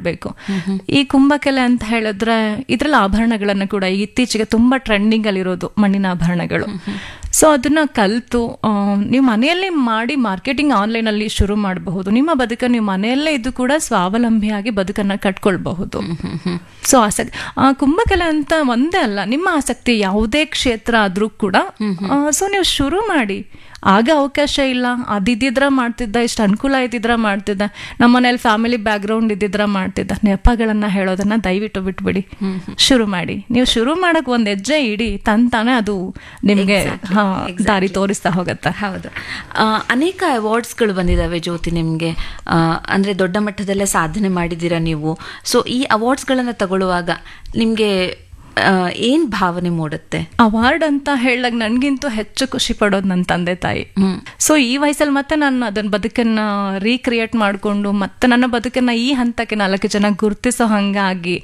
ಮಾಡಬೇಕು ಈ ಕುಂಭಕೆಲೆ ಅಂತ ಹೇಳಿದ್ರೆ ಇದ್ರಲ್ಲಿ ಆಭರಣಗಳನ್ನು ಕೂಡ ಇತ್ತೀಚೆಗೆ ತುಂಬಾ ಟ್ರೆಂಡಿಂಗ್ ಅಲ್ಲಿರೋದು ಮಣ್ಣಿನ ಆಭರಣಗಳು ಸೊ ಅದನ್ನ ಕಲ್ತು ಆ, ನೀವು ಮನೆಯಲ್ಲೇ ಮಾಡಿ ಮಾರ್ಕೆಟಿಂಗ್ ಆನ್ಲೈನ್ ಅಲ್ಲಿ ಶುರು ಮಾಡಬಹುದು ನಿಮ್ಮ ಬದುಕನ್ನು ನೀವು ಮನೆಯಲ್ಲೇ ಇದ್ದು ಕೂಡ ಸ್ವಾವಲಂಬಿಯಾಗಿ ಬದುಕನ್ನ ಕಟ್ಕೊಳ್ಬಹುದು ಸೊ ಆಸಕ್ತಿ ಆ, ಕುಂಭಕಲೆ ಅಂತ ಒಂದೇ ಅಲ್ಲ ನಿಮ್ಮ ಆಸಕ್ತಿ ಯಾವುದೇ ಕ್ಷೇತ್ರ ಆದ್ರೂ ಕೂಡ ಸೊ ನೀವು ಶುರು ಮಾಡಿ ಆಗ ಅವಕಾಶ ಇಲ್ಲ ಅದಿದ್ದಿದ್ರ ಮಾಡ್ತಿದ್ದ ಇಷ್ಟು ಅನುಕೂಲ ಇದ್ದಿದ್ರ ಮಾಡ್ತಿದ್ದ ನಮ್ಮ ಮನೇಲಿ ಫ್ಯಾಮಿಲಿ ಬ್ಯಾಕ್ಗ್ರೌಂಡ್ ಇದ್ದಿದ್ರ ಮಾಡ್ತಿದ್ದ ನೆಪಗಳನ್ನ ಹೇಳೋದನ್ನ ದಯವಿಟ್ಟು ಬಿಟ್ಬಿಡಿ ಶುರು ಮಾಡಿ ನೀವು ಶುರು ಮಾಡಕ್ ಒಂದ್ ಹೆಜ್ಜೆ ಇಡಿ ತಂತಾನೆ ಅದು ನಿಮ್ಗೆ ಹಾ, ದಾರಿ ತೋರಿಸ್ತಾ ಹೋಗತ್ತೆ ಹೌದು ಆ, ಅನೇಕ ಅವಾರ್ಡ್ಸ್ಗಳು ಬಂದಿದ್ದಾವೆ ಜ್ಯೋತಿ ನಿಮಗೆ ಅಂದರೆ ದೊಡ್ಡ ಮಟ್ಟದಲ್ಲೇ ಸಾಧನೆ ಮಾಡಿದ್ದೀರಾ ನೀವು ಸೊ ಈ ಅವಾರ್ಡ್ಸ್ಗಳನ್ನು ತಗೊಳ್ಳುವಾಗ ನಿಮಗೆ ಏನು ಭಾವನೆ ಮೂಡುತ್ತೆ ಅವಾರ್ಡ್ ಅಂತ ಹೇಳಕ್ ನನ್ಗಿಂತೂ ಹೆಚ್ಚು ಖುಷಿ ಪಡೋದು ನನ್ನ ತಂದೆ ತಾಯಿ ಸೊ ಈ ವಯಸ್ಸಲ್ಲಿ ಮತ್ತೆ ನಾನು ಅದನ್ನ ಬದುಕನ್ನ ರೀಕ್ರಿಯೇಟ್ ಮಾಡ್ಕೊಂಡು ಮತ್ತೆ ನನ್ನ ಬದುಕನ್ನ ಈ ಹಂತಕ್ಕೆ ನಾಲ್ಕು ಜನ ಗುರುತಿಸೋ ಹಂಗಾಗಿ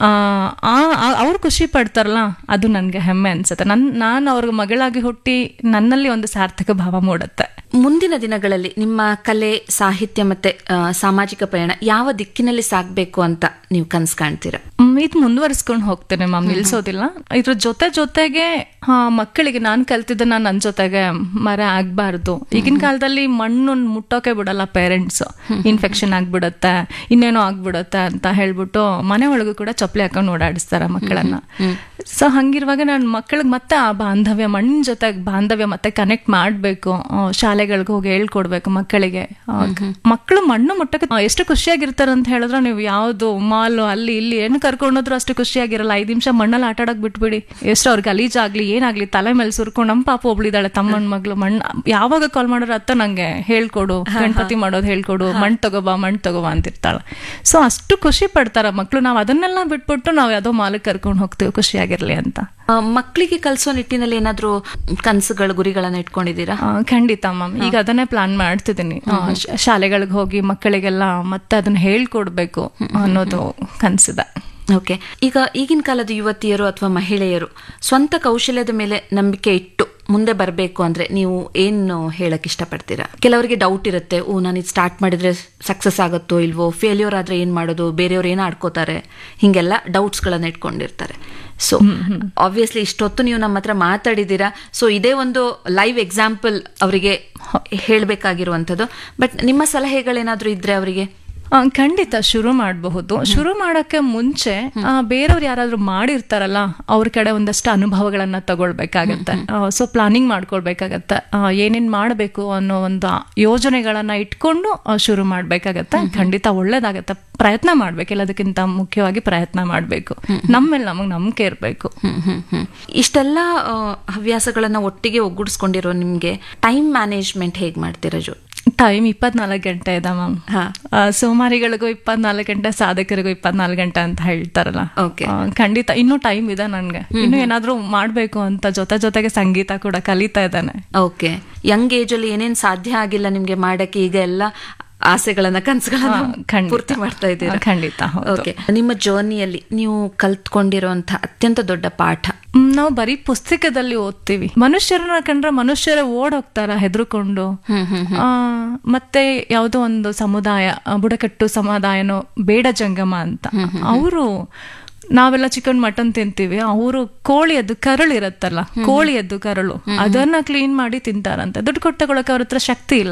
ಅವ್ರು ಖುಷಿ ಪಡ್ತಾರಲ್ಲ ಅದು ನನ್ಗೆ ಹೆಮ್ಮೆ ಅನ್ಸುತ್ತೆ ನನ್ ನಾನು ಅವ್ರ ಮಗಳಾಗಿ ಹುಟ್ಟಿ ನನ್ನಲ್ಲಿ ಒಂದು ಸಾರ್ಥಕ ಭಾವ ಮೂಡುತ್ತೆ ಮುಂದಿನ ದಿನಗಳಲ್ಲಿ ನಿಮ್ಮ ಕಲೆ ಸಾಹಿತ್ಯ ಮತ್ತೆ ಆ, ಸಾಮಾಜಿಕ ಪಯಣ ಯಾವ ದಿಕ್ಕಿನಲ್ಲಿ ಸಾಗಬೇಕು ಅಂತ ನೀವು ಕನಸು ಕಾಣ್ತೀರಾ ಮ್, ಇದು ಮುಂದುವರಿಸ್ಕೊಂಡು ಹೋಗ್ತೇನೆ ಮ್ಯಾಮ್ ನಿಲ್ಸೋದಿಲ್ಲ ಇದ್ರ ಜೊತೆ ಜೊತೆಗೆ ಹಾ, ಮಕ್ಕಳಿಗೆ ನಾನು ಕಲ್ತಿದ್ದನ್ನ ನನ್ನ ಜೊತೆಗೆ ಮರ ಆಗ್ಬಾರ್ದು ಈಗಿನ ಕಾಲದಲ್ಲಿ ಮಣ್ಣು ಮುಟ್ಟೋಕೆ ಬಿಡಲ್ಲ ಪೇರೆಂಟ್ಸ್ ಇನ್ಫೆಕ್ಷನ್ ಆಗ್ಬಿಡತ್ತೆ ಇನ್ನೇನೋ ಆಗ್ಬಿಡತ್ತೆ ಅಂತ ಹೇಳ್ಬಿಟ್ಟು ಮನೆ ಒಳಗೂ ಕೂಡ ಚಪ್ಪಲಿ ಹಾಕೊಂಡು ಓಡಾಡಿಸ್ತಾರೆ ಮಕ್ಕಳನ್ನ ಸೊ ಹಂಗಿರುವಾಗ ನಾನು ಮಕ್ಕಳಿಗೆ ಮತ್ತೆ ಆ ಬಾಂಧವ್ಯ ಮಣ್ಣಿನ ಜೊತೆಗೆ ಬಾಂಧವ್ಯ ಮತ್ತೆ ಕನೆಕ್ಟ್ ಮಾಡಬೇಕು ಶಾಲೆಗಳಿಗೆ ಹೋಗಿ ಹೇಳ್ಕೊಡ್ಬೇಕು ಮಕ್ಕಳಿಗೆ ಮಕ್ಕಳು ಮಣ್ಣು ಮುಟ್ಟಕ್ಕೆ ಆ, ಎಷ್ಟು ಖುಷಿಯಾಗಿರ್ತಾರೆ ಅಂತ ಹೇಳಿದ್ರೆ ನೀವು ಯಾವ್ದು ಮಾಲ್ ಅಲ್ಲಿ ಇಲ್ಲಿ ಏನು ಕರ್ಕೊಂಡೋದ್ರು ಅಷ್ಟು ಖುಷಿಯಾಗಿರಲ್ಲ ಐದು ನಿಮಿಷ ಮಣ್ಣಲ್ಲಿ ಆಟ ಆಡಕ್ ಬಿಟ್ಬಿಡಿ ಎಷ್ಟು ಅವ್ರಿಗೆ ಗಲೀಜಾಗ್ಲಿ ಏನಾಗ್ಲಿ ತಲೆ ಮೇಲೆ ಸುರ್ಕೊಂಡು ನಮ್ಮ ಪಾಪ ಒಬ್ಳಿದಾಳೆ ತಮ್ಮನ ಮಗಳು ಮಣ್ಣು ಯಾವಾಗ ಕಾಲ್ ಮಾಡೋರು ಅತ್ತ ನಂಗೆ ಹೇಳ್ಕೊಡು ಗಣಪತಿ ಮಾಡೋದು ಹೇಳ್ಕೊಡು ಮಣ್ಣು ತಗೋಬಾ ಮಣ್ಣು ತಗೋಬಾ ಅಂತಿರ್ತಾಳೆ ಸೊ ಅಷ್ಟು ಖುಷಿ ಪಡ್ತಾರ ಮಕ್ಕಳು ನಾವು ಅದನ್ನೆಲ್ಲ ಬಿಟ್ಬಿಟ್ಟು ನಾವು ಯಾವ್ದೋ ಮಾಲಕ್ಕೆ ಕರ್ಕೊಂಡು ಹೋಗ್ತೀವಿ ಖುಷಿಯಾಗಿರ್ಲಿ ಅಂತ ಆ, ಮಕ್ಕಳಿಗೆ ಕಲಿಸೋ ನಿಟ್ಟಿನಲ್ಲಿ ಏನಾದರೂ ಕನಸುಗಳು ಗುರಿಗಳನ್ನ ಇಟ್ಕೊಂಡಿದ್ದೀರಾ ಆ, ಖಂಡಿತ ಮ್ಯಾಮ್ ಈಗ ಅದನ್ನೇ ಪ್ಲಾನ್ ಮಾಡ್ತಿದ್ದೀನಿ ಆ, ಶ- ಶಾಲೆಗಳಿಗೆ ಹೋಗಿ ಮಕ್ಕಳಿಗೆಲ್ಲ ಮತ್ತೆ ಅದನ್ನ ಹೇಳ್ಕೊಡ್ಬೇಕು ಅನ್ನೋದು ಕನ್ಸಿದೆ ಓಕೆ ಈಗ ಈಗಿನ ಕಾಲದ ಯುವತಿಯರು ಅಥವಾ ಮಹಿಳೆಯರು ಸ್ವಂತ ಕೌಶಲ್ಯದ ಮೇಲೆ ನಂಬಿಕೆ ಇಟ್ಟು ಮುಂದೆ ಬರಬೇಕು ಅಂದ್ರೆ ನೀವು ಏನು ಹೇಳಕ್ ಇಷ್ಟಪಡ್ತೀರಾ ಕೆಲವರಿಗೆ ಡೌಟ್ ಇರುತ್ತೆ ಓ ನಾನು ಇದು ಸ್ಟಾರ್ಟ್ ಮಾಡಿದ್ರೆ ಸಕ್ಸಸ್ ಆಗುತ್ತೋ ಇಲ್ವೋ ಫೇಲ್ಯೂರ್ ಆದ್ರೆ ಏನ್ ಮಾಡೋದು ಬೇರೆಯವ್ರು ಏನು ಆಡ್ಕೋತಾರೆ ಹಿಂಗೆಲ್ಲ ಡೌಟ್ಸ್ಗಳನ್ನ ಇಟ್ಕೊಂಡಿರ್ತಾರೆ ಸೊ ಆಬ್ವಿಯಸ್ಲಿ ಇಷ್ಟೊತ್ತು ನೀವು ನಮ್ಮ ಹತ್ರ ಮಾತಾಡಿದ್ದೀರಾ ಸೊ ಇದೇ ಒಂದು ಲೈವ್ ಎಕ್ಸಾಂಪಲ್ ಅವರಿಗೆ ಹೇಳಬೇಕಾಗಿರುವಂಥದ್ದು ಬಟ್ ನಿಮ್ಮ ಸಲಹೆಗಳೇನಾದ್ರೂ ಇದ್ರೆ ಅವರಿಗೆ ಆ, ಖಂಡಿತ ಶುರು ಮಾಡಬಹುದು ಶುರು ಮಾಡಕ್ಕೆ ಮುಂಚೆ ಆ, ಬೇರೆಯವ್ರು ಯಾರಾದ್ರೂ ಮಾಡಿರ್ತಾರಲ್ಲ ಅವ್ರ ಕಡೆ ಒಂದಷ್ಟು ಅನುಭವಗಳನ್ನ ತಗೊಳ್ಬೇಕಾಗತ್ತೆ ಸೊ ಪ್ಲಾನಿಂಗ್ ಮಾಡ್ಕೊಳ್ಬೇಕಾಗತ್ತೆ ಆ, ಏನೇನ್ ಮಾಡಬೇಕು ಅನ್ನೋ ಒಂದು ಯೋಜನೆಗಳನ್ನ ಇಟ್ಕೊಂಡು ಆ, ಶುರು ಮಾಡ್ಬೇಕಾಗತ್ತೆ ಖಂಡಿತ ಒಳ್ಳೇದಾಗತ್ತೆ ಪ್ರಯತ್ನ ಮಾಡ್ಬೇಕು ಎಲ್ಲದಕ್ಕಿಂತ ಮುಖ್ಯವಾಗಿ ಪ್ರಯತ್ನ ಮಾಡ್ಬೇಕು ನಮ್ಮೇಲೆ ನಮಗ್ ನಂಬಿಕೆ ಇರಬೇಕು ಹ್ಮ್, ಹ್ಮ್, ಹ್ಮ್. ಇಷ್ಟೆಲ್ಲ ಆ, ಹವ್ಯಾಸಗಳನ್ನ ಒಟ್ಟಿಗೆ ಒಗ್ಗೂಡಿಸ್ಕೊಂಡಿರೋ ನಿಮ್ಗೆ ಟೈಮ್ ಮ್ಯಾನೇಜ್ಮೆಂಟ್ ಹೇಗ್ ಮಾಡ್ತೀರಾ ಜೋ ಟೈಮ್ ಇಪ್ಪತ್ನಾಲ್ಕು ಗಂಟೆ ಇದೆ ಮ್ಯಾಮ್ ಹಾ. ಸೋಮಾರಿಗಳಿಗೂ ಇಪ್ಪತ್ನಾಲ್ಕು ಗಂಟೆ ಸಾಧಕರಿಗೂ ಇಪ್ಪತ್ನಾಲ್ಕು ಗಂಟೆ ಅಂತ ಹೇಳ್ತಾರಲ್ಲ Okay. ಆ, ಖಂಡಿತ ಇನ್ನೂ ಟೈಮ್ ಇದೆ ನನ್ಗೆ ಇನ್ನು ಏನಾದ್ರೂ ಮಾಡ್ಬೇಕು ಅಂತ ಜೊತೆ ಜೊತೆಗೆ ಸಂಗೀತ ಕೂಡ ಕಲಿತಾ ಇದ್ದಾನೆ ಓಕೆ ಯಂಗ್ ಏಜ್ ಅಲ್ಲಿ ಏನೇನ್ ಸಾಧ್ಯ ಆಗಿಲ್ಲ ನಿಮ್ಗೆ ಮಾಡಕ್ಕೆ ಈಗ ಎಲ್ಲ ಆಸೆಗಳನ್ನ ಕನಸುಗಳನ್ನ ಹಾ, ಖಂಡಿತ. ಪೂರ್ತಿ ಮಾಡ್ತಾ ಇದ್ದೀರಾ ಹಾ, ಖಂಡಿತ, ಹೌದು. ಓಕೆ ನಿಮ್ಮ ಜರ್ನಿಯಲ್ಲಿ ನೀವು ಕಲ್ತ್ಕೊಂಡಿರುವಂತಹ ಅತ್ಯಂತ ದೊಡ್ಡ ಪಾಠ ಮ್, ನಾವು ಬರೀ ಪುಸ್ತಕದಲ್ಲಿ ಓದ್ತೀವಿ ಮನುಷ್ಯರನ್ನ ಕಂಡ್ರೆ ಮನುಷ್ಯರೇ ಓಡ್ ಹೋಗ್ತಾರ ಹೆದರ್ಕೊಂಡು ಆ, ಮತ್ತೆ ಯಾವುದೋ ಒಂದು ಸಮುದಾಯ ಆ, ಬುಡಕಟ್ಟು ಸಮುದಾಯನೋ ಬೇಡ ಜಂಗಮ ಅಂತ ಅವರು ನಾವೆಲ್ಲ ಚಿಕನ್ ಮಟನ್ ತಿಂತೀವಿ ಅವರು ಕೋಳಿಯದ್ದು ಕರಳು ಇರತ್ತಲ್ಲ ಕೋಳಿಯದ್ದು ಕರಳು ಅದನ್ನ ಕ್ಲೀನ್ ಮಾಡಿ ತಿಂತಾರಂತೆ ದುಡ್ಡು ಕೊಟ್ಟು ತಗೊಳಕ್ಕೆ ಅವ್ರ ಹತ್ರ ಶಕ್ತಿ ಇಲ್ಲ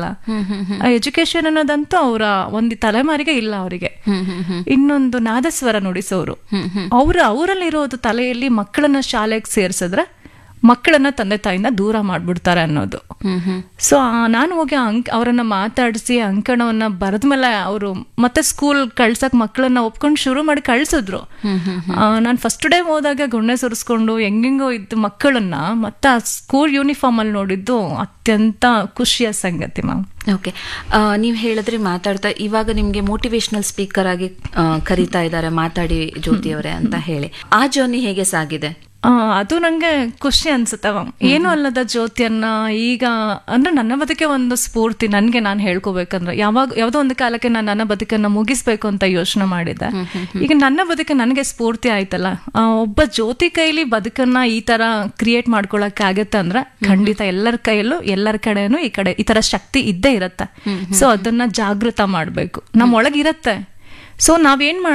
ಎಜುಕೇಶನ್ ಅನ್ನೋದಂತೂ ಅವರ ಒಂದು ತಲೆಮಾರಿಗೆ ಇಲ್ಲ ಅವರಿಗೆ ಇನ್ನೊಂದು ನಾದಸ್ವರ ನುಡಿಸೋರು ಅವ್ರ ಅವರಲ್ಲಿರೋದು ತಲೆಯಲ್ಲಿ ಮಕ್ಕಳನ್ನ ಶಾಲೆಗೆ ಸೇರ್ಸಿದ್ರೆ ಮಕ್ಕಳನ್ನ ತಂದೆ ತಾಯಿನ ದೂರ ಮಾಡ್ಬಿಡ್ತಾರೆ ಅನ್ನೋದು ಸೊ ನಾನು ಹೋಗಿ ಅಂಕ್ ಅವರನ್ನ ಮಾತಾಡಿಸಿ ಅಂಕಣವನ್ನ ಬರೆದ್ಮೇಲೆ ಅವರು ಮತ್ತೆ ಸ್ಕೂಲ್ ಕಳ್ಸಕ್ ಮಕ್ಕಳನ್ನ ಒಪ್ಕೊಂಡು ಶುರು ಮಾಡಿ ಕಳ್ಸಿದ್ರು ನಾನು ಫಸ್ಟ್ ಡೇ ಹೋದಾಗ ಗುಣ್ಣೆ ಸುರಿಸ್ಕೊಂಡು ಹೆಂಗೆಂಗೋ ಇದ್ದು ಮಕ್ಕಳನ್ನ ಮತ್ತೆ ಆ ಸ್ಕೂಲ್ ಯೂನಿಫಾರ್ಮ್ ಅಲ್ಲಿ ನೋಡಿದ್ದು ಅತ್ಯಂತ ಖುಷಿಯ ಸಂಗತಿ ಮ್ಯಾಮ್ ಓಕೆ ನೀವು ಹೇಳಿದ್ರಿ ಮಾತಾಡ್ತಾ ಇವಾಗ ನಿಮ್ಗೆ ಮೋಟಿವೇಶನಲ್ ಸ್ಪೀಕರ್ ಆಗಿ ಆ, ಕರೀತಾ ಇದ್ದಾರೆ ಮಾತಾಡಿ ಜ್ಯೋತಿ ಅವರೇ ಅಂತ ಹೇಳಿ ಆ ಜರ್ನಿ ಹೇಗೆ ಸಾಗಿದೆ ಆ, ಅದು ನಂಗೆ ಖುಷಿ ಅನ್ಸುತ್ತೆ ಮ್ಯಾಮ್ ಏನು ಅಲ್ಲದ ಜ್ಯೋತಿಯನ್ನ ಈಗ ಅಂದ್ರೆ ನನ್ನ ಬದುಕೆ ಒಂದು ಸ್ಫೂರ್ತಿ ನನ್ಗೆ ನಾನು ಹೇಳ್ಕೋಬೇಕಂದ್ರೆ ಯಾವಾಗ ಯಾವ್ದೋ ಒಂದು ಕಾಲಕ್ಕೆ ನಾನು ನನ್ನ ಬದುಕನ್ನ ಮುಗಿಸ್ಬೇಕು ಅಂತ ಯೋಚನೆ ಮಾಡಿದ್ದೆ ಈಗ ನನ್ನ ಬದುಕೆ ನನಗೆ ಸ್ಫೂರ್ತಿ ಆಯ್ತಲ್ಲ ಆ, ಒಬ್ಬ ಜ್ಯೋತಿ ಕೈಲಿ ಬದುಕನ್ನ ಈ ತರ ಕ್ರಿಯೇಟ್ ಮಾಡ್ಕೊಳಕ್ ಆಗತ್ತೆ ಅಂದ್ರೆ ಖಂಡಿತ ಎಲ್ಲರ ಕೈಯಲ್ಲೂ ಎಲ್ಲರ ಕಡೆನೂ ಈ ಕಡೆ ಈ ತರ ಶಕ್ತಿ ಇದ್ದೇ ಇರತ್ತೆ ಸೊ ಅದನ್ನ ಜಾಗೃತ ಮಾಡ್ಬೇಕು ನಮ್ಮ ಒಳಗಿರತ್ತೆ ಸೊ ನಾವೇನ್